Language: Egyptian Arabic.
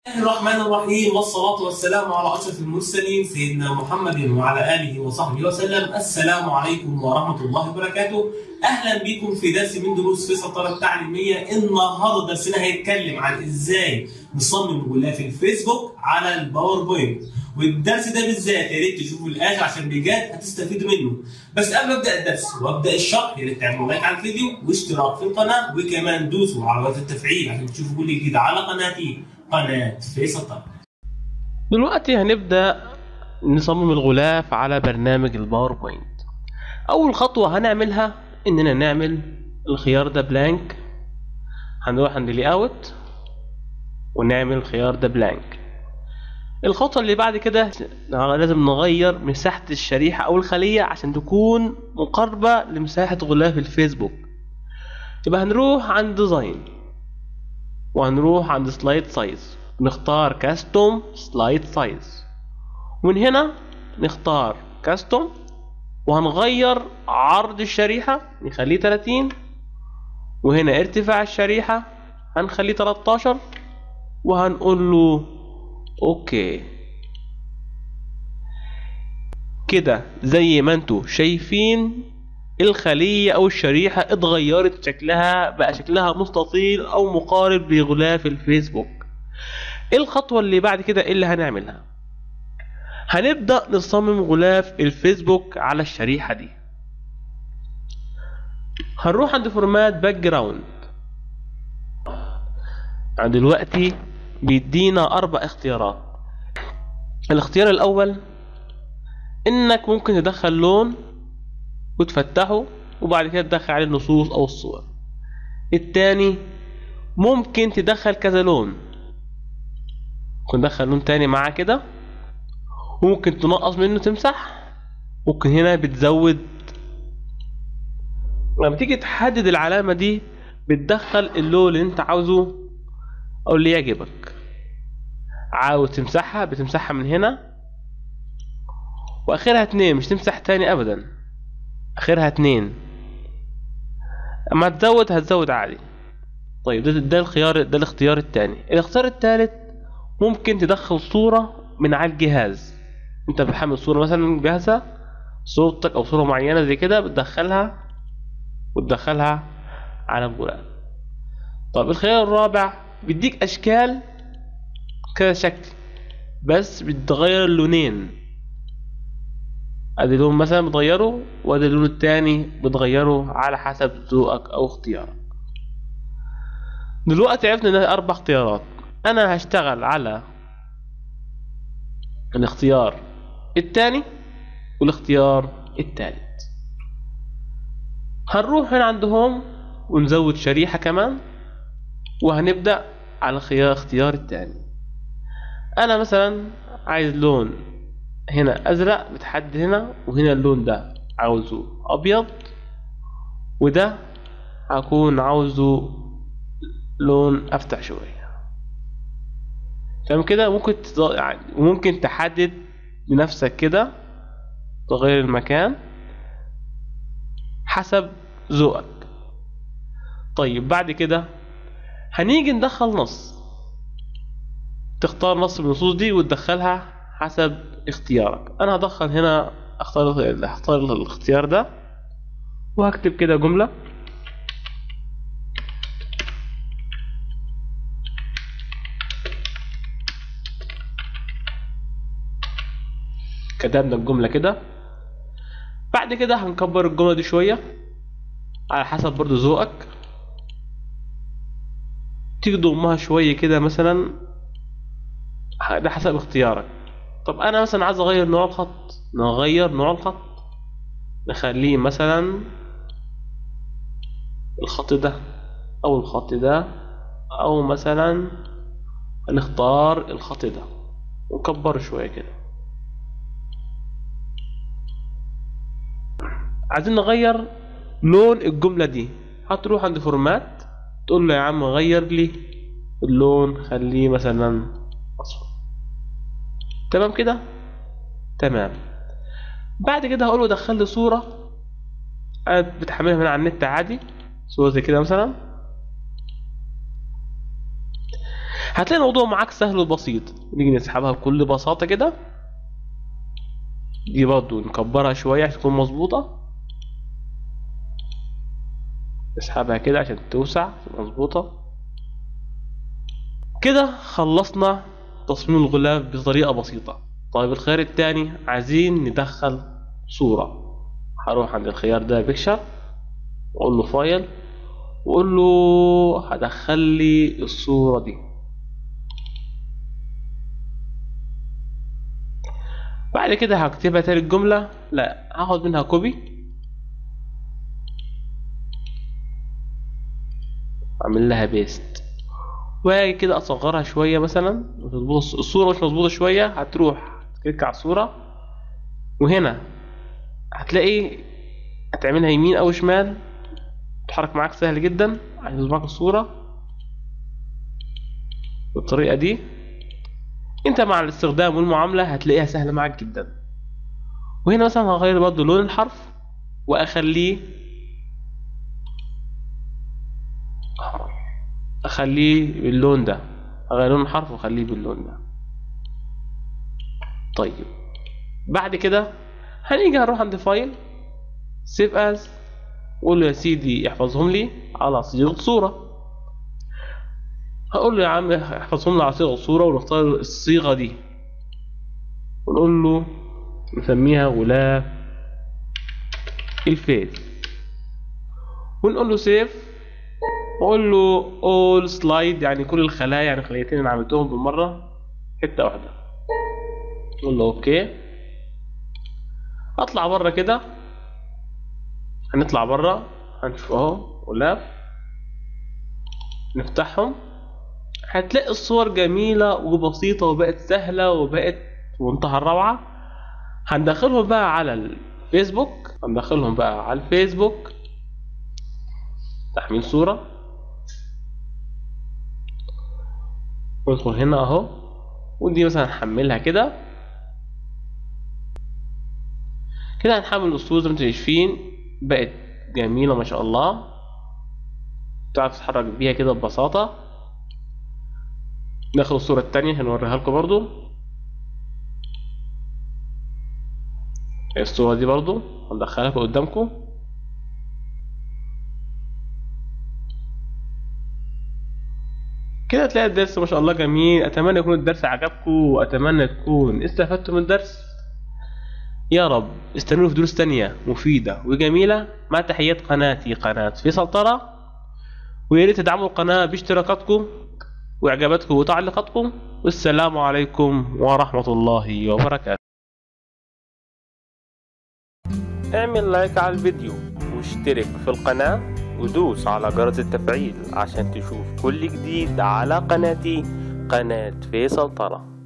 الله الرحمن الرحيم والصلاة والسلام على أشرف المرسلين سيدنا محمد وعلى آله وصحبه وسلم السلام عليكم ورحمة الله وبركاته أهلا بكم في درس من دروس فيصل التعليمية النهاردة درسنا هيتكلم عن إزاي نصمم غلاف الفيسبوك على الباوربوينت والدرس ده بالذات يا ريت تشوفوا الآخر عشان بجد هتستفيدوا منه بس قبل ما ابدا الدرس وابدا الشرح يا ريت تعملوا لايك على الفيديو واشتراك في القناه وكمان دوسوا على جرس التفعيل عشان تشوفوا كل جديد على قناتي قناه فيصل طارق دلوقتي هنبدأ نصمم الغلاف على برنامج الباوربوينت أول خطوة هنعملها إننا نعمل الخيار ده بلانك هنروح عند لي اوت ونعمل الخيار ده بلانك الخطوة اللي بعد كده لازم نغير مساحة الشريحة أو الخلية عشان تكون مقاربة لمساحة غلاف الفيسبوك يبقى هنروح عند ديزاين وهنروح عند سلايد سايز نختار كاستوم سلايد سايز ومن هنا نختار كاستوم وهنغير عرض الشريحة نخليه 30 وهنا ارتفاع الشريحة هنخليه 13 وهنقول له اوكي كده زي ما انتوا شايفين الخلية او الشريحة اتغيرت شكلها بقى شكلها مستطيل او مقارب لغلاف الفيسبوك ايه الخطوة اللي بعد كده إيه اللي هنعملها هنبدأ نصمم غلاف الفيسبوك على الشريحة دي هنروح عند فورمات باك جراوند عند دلوقتي بيدينا اربع اختيارات الاختيار الاول انك ممكن تدخل لون وتفتحه وبعد كده تدخل عليه النصوص او الصور التاني ممكن تدخل كذا لون ممكن تدخل لون تاني معاه كده وممكن تنقص منه تمسح ممكن هنا بتزود لما تيجي تحدد العلامة دي بتدخل اللون اللي انت عاوزه او اللي يعجبك عاوز تمسحها بتمسحها من هنا واخرها اتنين مش تمسح تاني ابدا اخرها اتنين اما تزود هتزود عادي طيب ده, ده الخيار ده الاختيار التاني الاختيار التالت ممكن تدخل صورة من على الجهاز انت بتحمل صورة مثلا جاهزة صورتك او صورة معينة زي كده بتدخلها وتدخلها على الغلاف طب الخيار الرابع بيديك اشكال كذا شكل بس بتغير اللونين ادي لون مثلا بتغيره وادي اللون التاني بتغيره على حسب ذوقك او اختيارك دلوقتي عرفنا ان اربع اختيارات انا هشتغل على الاختيار التاني والاختيار التالت هنروح هنا عندهم ونزود شريحة كمان وهنبدأ على خيار اختيار التاني انا مثلا عايز لون هنا ازرق بتحدد هنا وهنا اللون ده عاوزه ابيض وده هكون عاوزه لون افتح شوية تمام كده ممكن تض... يعني ممكن تحدد بنفسك كده تغير المكان حسب ذوقك طيب بعد كده هنيجي ندخل نص تختار نص من النصوص دي وتدخلها حسب اختيارك انا هدخل هنا اختار اختار الاختيار ده وهكتب كده جملة كتبنا الجملة كده بعد كده هنكبر الجملة دي شوية على حسب برضو ذوقك تيجي تضمها شوية كده مثلا ده حسب اختيارك طب انا مثلا عايز اغير نوع الخط نغير نوع الخط نخليه مثلا الخط ده او الخط ده او مثلا هنختار الخط ده ونكبره شوية كده عايزين نغير لون الجملة دي هتروح عند فورمات تقول له يا عم غير لي اللون خليه مثلا اصفر تمام كده تمام بعد كده هقول له دخل لي صورة انا بتحملها من على النت عادي صورة زي كده مثلا هتلاقي الموضوع معاك سهل وبسيط نيجي نسحبها بكل بساطة كده دي برضو نكبرها شوية عشان تكون مظبوطة نسحبها كده عشان توسع مظبوطة كده خلصنا تصميم الغلاف بطريقة بسيطة طيب الخيار التاني عايزين ندخل صورة هروح عند الخيار ده بيكشر واقول له فايل واقول له هدخل لي الصورة دي بعد كده هكتبها تاني الجملة لا هاخد منها كوبي اعمل لها بيست واجي كده اصغرها شوية مثلا وتظبط الصورة مش مظبوطة شوية هتروح تكليك على الصورة وهنا هتلاقي هتعملها يمين او شمال تتحرك معاك سهل جدا هتظبط معاك الصورة بالطريقة دي انت مع الاستخدام والمعاملة هتلاقيها سهلة معاك جدا وهنا مثلا هغير برضو لون الحرف واخليه احمر اخليه باللون ده اغير لون الحرف واخليه باللون ده طيب بعد كده هنيجي هنروح عند فايل سيف از قول له يا سيدي احفظهم لي على صيغة صورة هقول له يا عم احفظهم لي على صيغة صورة ونختار الصيغة دي ونقول له نسميها غلاف الفيس ونقول له سيف واقول له all slide يعني كل الخلايا يعني خليتين انا عملتهم بالمرة حتة واحدة نقول له اوكي اطلع بره كده هنطلع بره هنشوف اهو غلاف نفتحهم هتلاقي الصور جميلة وبسيطة وبقت سهلة وبقت منتهى الروعة هندخلهم بقى على الفيسبوك هندخلهم بقى على الفيسبوك تحميل صورة ندخل هنا اهو ودي مثلا هنحملها كده كده هنحمل الصورة زي ما انتم شايفين بقت جميلة ما شاء الله تعرف تتحرك بيها كده ببساطة ناخد الصورة التانية هنوريها لكم برضو الصورة دي برضو هندخلها قدامكم كده تلاقي الدرس ما شاء الله جميل اتمنى يكون الدرس عجبكم واتمنى تكون استفدتم من الدرس يا رب استمروا في دروس تانية مفيدة وجميلة مع تحيات قناتي قناة فيصل ترى ويا ريت تدعموا القناة باشتراكاتكم واعجاباتكم وتعليقاتكم والسلام عليكم ورحمة الله وبركاته اعمل لايك على الفيديو واشترك في القناة ودوس على جرس التفعيل عشان تشوف كل جديد على قناتي قناة فيصل طرى